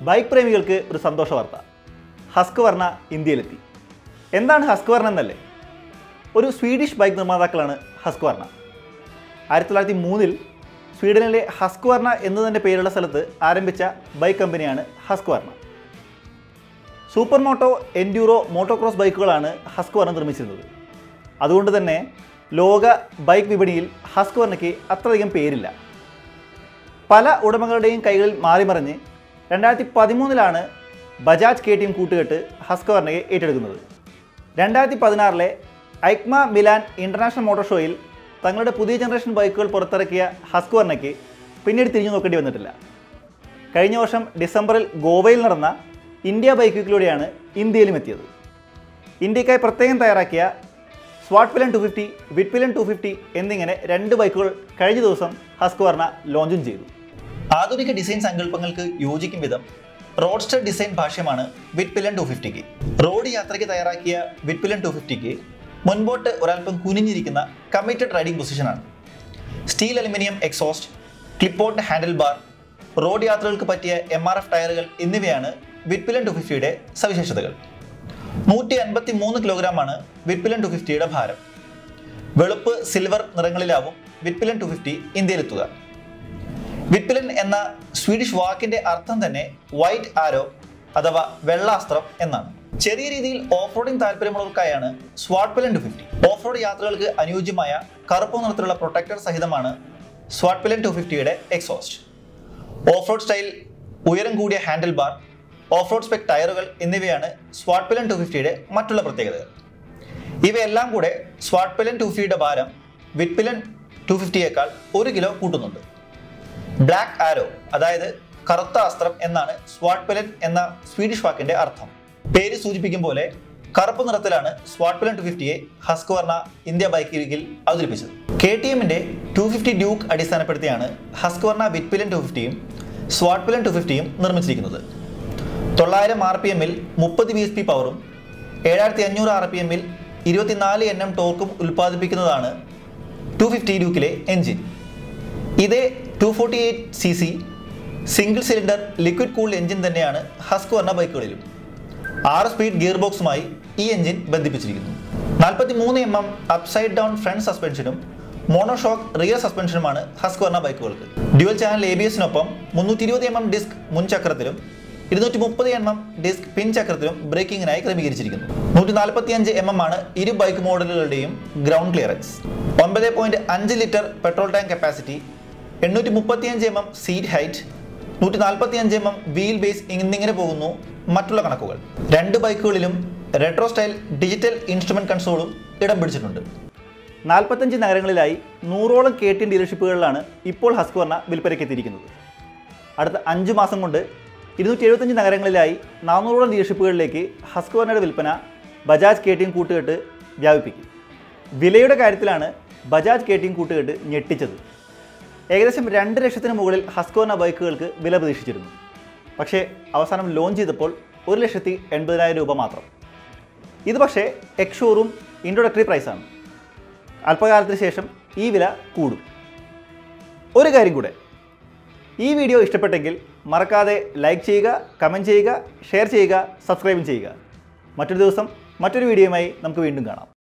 bike പ്രേമികൾക്ക് ഒരു സന്തോഷ വാർത്ത ഹസ്ക് വർണ്ണ ഇന്ത്യയിലെത്തി എന്താണ് ഹസ്ക് വർണ്ണ എന്നല്ലേ ഒരു സ്വീഡിഷ് ബൈക്ക് നിർമ്മാതാക്കളാണ് ഹസ്ക് വർണ്ണ ആയിരത്തി തൊള്ളായിരത്തി മൂന്നിൽ സ്വീഡനിലെ ഹസ്ക് വർണ്ണ എന്ന് തന്നെ പേരുള്ള സ്ഥലത്ത് ആരംഭിച്ച ബൈക്ക് കമ്പനിയാണ് Husqvarna supermoto enduro motocross ബൈക്കുകളാണ് ഹസ്ക് വർണ്ണ നിർമ്മിച്ചിരുന്നത് അതുകൊണ്ട് തന്നെ ലോക ബൈക്ക് വിപണിയിൽ ഹസ്ക് വർണ്ണയ്ക്ക് അത്രയധികം പേരില്ല പല ഉടമകളുടെയും കൈകളിൽ മാറിമറിഞ്ഞ് രണ്ടായിരത്തി പതിമൂന്നിലാണ് ബജാജ് കെ ടിയും കൂട്ടുകെട്ട് ഹസ്കവർണയെ ഏറ്റെടുക്കുന്നത് രണ്ടായിരത്തി പതിനാറിലെ ഐക്മ മിലാൻ ഇൻ്റർനാഷണൽ മോട്ടോർ ഷോയിൽ തങ്ങളുടെ പുതിയ ജനറേഷൻ ബൈക്കുകൾ പുറത്തിറക്കിയ ഹസ്കവർണയ്ക്ക് പിന്നീട് തിരിഞ്ഞു നോക്കേണ്ടി വന്നിട്ടില്ല കഴിഞ്ഞ വർഷം ഡിസംബറിൽ ഗോവയിൽ നടന്ന ഇന്ത്യ ബൈക്ക് വീക്കിലൂടെയാണ് ഇന്ത്യയിലും എത്തിയത് ഇന്ത്യക്കായി പ്രത്യേകം തയ്യാറാക്കിയ സ്വാട്ട് പിലൻ ടു ഫിഫ്റ്റി വിറ്റ് പിലൻ ടു ഫിഫ്റ്റി എന്നിങ്ങനെ രണ്ട് ബൈക്കുകൾ കഴിഞ്ഞ ദിവസം ഹസ്കവർണ ലോഞ്ചും ചെയ്തു ആധുനിക ഡിസൈൻ സങ്കല്പങ്ങൾക്ക് യോജിക്കും വിധം റോഡ്സ്റ്റർ ഡിസൈൻ ഭാഷ്യമാണ് വിറ്റ് പിലൻ ടു ഫിഫ്റ്റിക്ക് റോഡ് യാത്രയ്ക്ക് തയ്യാറാക്കിയ വിറ്റ് പിലൻ ടു ഫിഫ്റ്റിക്ക് മുൻപോട്ട് ഒരൽപ്പം കുനിഞ്ഞിരിക്കുന്ന കമ്മിറ്റഡ് റൈഡിംഗ് പൊസിഷനാണ് സ്റ്റീൽ അലുമിനിയം എക്സോസ്റ്റ് ക്ലിപ്പോട്ട് ഹാൻഡിൽ ബാർ റോഡ് യാത്രകൾക്ക് പറ്റിയ എം ആർ എഫ് ടയറുകൾ എന്നിവയാണ് വിറ്റ്പിലൻ ടു ഫിഫ്റ്റിയുടെ സവിശേഷതകൾ നൂറ്റി അൻപത്തി മൂന്ന് കിലോഗ്രാമാണ് വിറ്റ്പിലൻ ടു ഫിഫ്റ്റിയുടെ ഭാരം വെളുപ്പ് സിൽവർ നിറങ്ങളിലാവും വിറ്റ്പിലൻ ടു ഫിഫ്റ്റി ഇന്ത്യയിലെത്തുക വിറ്റ്പിലൻ എന്ന സ്വീഡിഷ് വാക്കിന്റെ അർത്ഥം തന്നെ വൈറ്റ് ആരോ അഥവാ വെള്ളാസ്ത്രം എന്നാണ് ചെറിയ രീതിയിൽ ഓഫ് റോഡിംഗ് താല്പര്യമുള്ളവർക്കായാണ് Svartpilen two fifty off road യാത്രകൾക്ക് അനുയോജ്യമായ കറുപ്പ് നിറത്തിലുള്ള പ്രൊട്ടക്ടർ സഹിതമാണ് സ്വാട്ട് പിലൻ ടു ഫിഫ്റ്റിയുടെ എക്സോസ്റ്റ് ഓഫ് റോഡ് സ്റ്റൈൽ ഉയരം കൂടിയ handlebar off road spec ടയറുകൾ എന്നിവയാണ് സ്വാട്ട് പിലൻ ടു ഫിഫ്റ്റിയുടെ മറ്റുള്ള പ്രത്യേകതകൾ ഇവയെല്ലാം കൂടെ സ്വാട്ട് പിലൻ ടു ഫിഫ്റ്റിയുടെ ഭാരം വിറ്റ്പിലൻ ടു ഫിഫ്റ്റിയേക്കാൾ ഒരു കിലോ കൂട്ടുന്നുണ്ട് ബ്ലാക്ക് ആരോ അതായത് കറുത്ത അസ്ത്രം എന്നാണ് സ്വാട്ട് പിലൻ എന്ന സ്വീഡിഷ് വാക്കിന്റെ അർത്ഥം പേര് സൂചിപ്പിക്കും പോലെ കറുപ്പ് നിറത്തിലാണ് സ്വാട്ട് പിലൻ ടു ഫിഫ്റ്റിയെ ഹസ്കവർണ ഇന്ത്യ ബൈക്ക് വീക്കിൽ അവതരിപ്പിച്ചത് കെ ടി എമ്മിന്റെ ടു ഫിഫ്റ്റി ഡ്യൂക്ക് അടിസ്ഥാനപ്പെടുത്തിയാണ് ഹസ്കവർണ വിറ്റ്പിലൻ ടു ഫിഫ്റ്റിയും സ്വാട്ട് പിലൻ ടു ഫിഫ്റ്റിയും നിർമ്മിച്ചിരിക്കുന്നത് തൊള്ളായിരം ആർ പി എമ്മിൽ മുപ്പത് ബി എസ് പി പവറും ഏഴായിരത്തി അഞ്ഞൂറ് ആർ പി എമ്മിൽ ഇരുപത്തിനാല് എൻ എം ടോർക്കും ഉൽപ്പാദിപ്പിക്കുന്നതാണ് ടു ഫിഫ്റ്റി ഡ്യൂക്കിലെ എൻജിൻ ഇതേ two forty eight C C single cylinder liquid cooled engine തന്നെയാണ് ഹസ്ക് വർണ്ണ ബൈക്കുകളിലും ആറ് സ്പീഡ് ഗിയർ ബോക്സുമായി ഈ എഞ്ചിൻ ബന്ധിപ്പിച്ചിരിക്കുന്നു നാൽപ്പത്തി മൂന്ന് M M upside down front സസ്പെൻഷനും മോണോഷോക്ക് റിയർ സസ്പെൻഷനുമാണ് ഹസ്ക് വർണ്ണ ബൈക്കുകൾക്ക് ഡ്യുവൽ ചാനൽ എ ബി എസിനൊപ്പം മുന്നൂറ്റി ഇരുപത് എം എം ഡിസ്ക് മുൻ ചക്രത്തിലും ഇരുന്നൂറ്റി മുപ്പത് എം എം ഡിസ്ക് പിൻ ചക്രത്തിലും ബ്രേക്കിങ്ങിനായി ക്രമീകരിച്ചിരിക്കുന്നു നൂറ്റി നാൽപ്പത്തി അഞ്ച് എം എം ആണ് ഇരു ബൈക്ക് മോഡലുകളുടെയും ഗ്രൗണ്ട് ക്ലിയറൻസ് ഒമ്പത് പോയിന്റ് അഞ്ച് ലിറ്റർ പെട്രോൾ ടാങ്ക് കപ്പാസിറ്റി എണ്ണൂറ്റി മുപ്പത്തിയഞ്ച് എം എം സീറ്റ് ഹൈറ്റ് നൂറ്റി നാൽപ്പത്തി അഞ്ച് എം എം വീൽ ബേസ് എന്നിങ്ങനെ പോകുന്നു മറ്റുള്ള കണക്കുകൾ രണ്ട് ബൈക്കുകളിലും റെട്രോ സ്റ്റൈൽ ഡിജിറ്റൽ ഇൻസ്ട്രുമെന്റ് കൺസോളും ഇടം പിടിച്ചിട്ടുണ്ട് നാൽപ്പത്തഞ്ച് നഗരങ്ങളിലായി നൂറോളം കെ ടി ഡീലർഷിപ്പുകളിലാണ് ഇപ്പോൾ ഹസ്കവർണ വിൽപ്പനയ്ക്ക് എത്തിയിരിക്കുന്നത് അടുത്ത അഞ്ച് മാസം കൊണ്ട് ഇരുന്നൂറ്റി എഴുപത്തഞ്ച് നഗരങ്ങളിലായി നാനൂറോളം ഡീലർഷിപ്പുകളിലേക്ക് ഹസ്കവർണയുടെ വിൽപ്പന ബജാജ് കെ ടി എം കൂട്ടുകെട്ട് വ്യാപിപ്പിക്കും വിലയുടെ കാര്യത്തിലാണ് ബജാജ് കെ ടി എം കൂട്ടുകെട്ട് ഞെട്ടിച്ചത് ഏകദേശം രണ്ട് ലക്ഷത്തിന് മുകളിൽ ഹസ്കോന ബൈക്കുകൾക്ക് വില പ്രതീക്ഷിച്ചിരുന്നു പക്ഷേ അവസാനം ലോഞ്ച് ചെയ്തപ്പോൾ ഒരു ലക്ഷത്തി എൺപതിനായിരം രൂപ മാത്രം ഇത് പക്ഷേ എക്സ്ഷോറൂം ഇൻട്രൊഡക്ടറി പ്രൈസാണ് അല്പകാലത്തിന് ശേഷം ഈ വില കൂടും ഒരു കാര്യം കൂടെ ഈ വീഡിയോ ഇഷ്ടപ്പെട്ടെങ്കിൽ മറക്കാതെ ലൈക്ക് ചെയ്യുക കമൻറ്റ് ചെയ്യുക ഷെയർ ചെയ്യുക സബ്സ്ക്രൈബും ചെയ്യുക മറ്റൊരു ദിവസം മറ്റൊരു വീഡിയോയുമായി നമുക്ക് വീണ്ടും കാണാം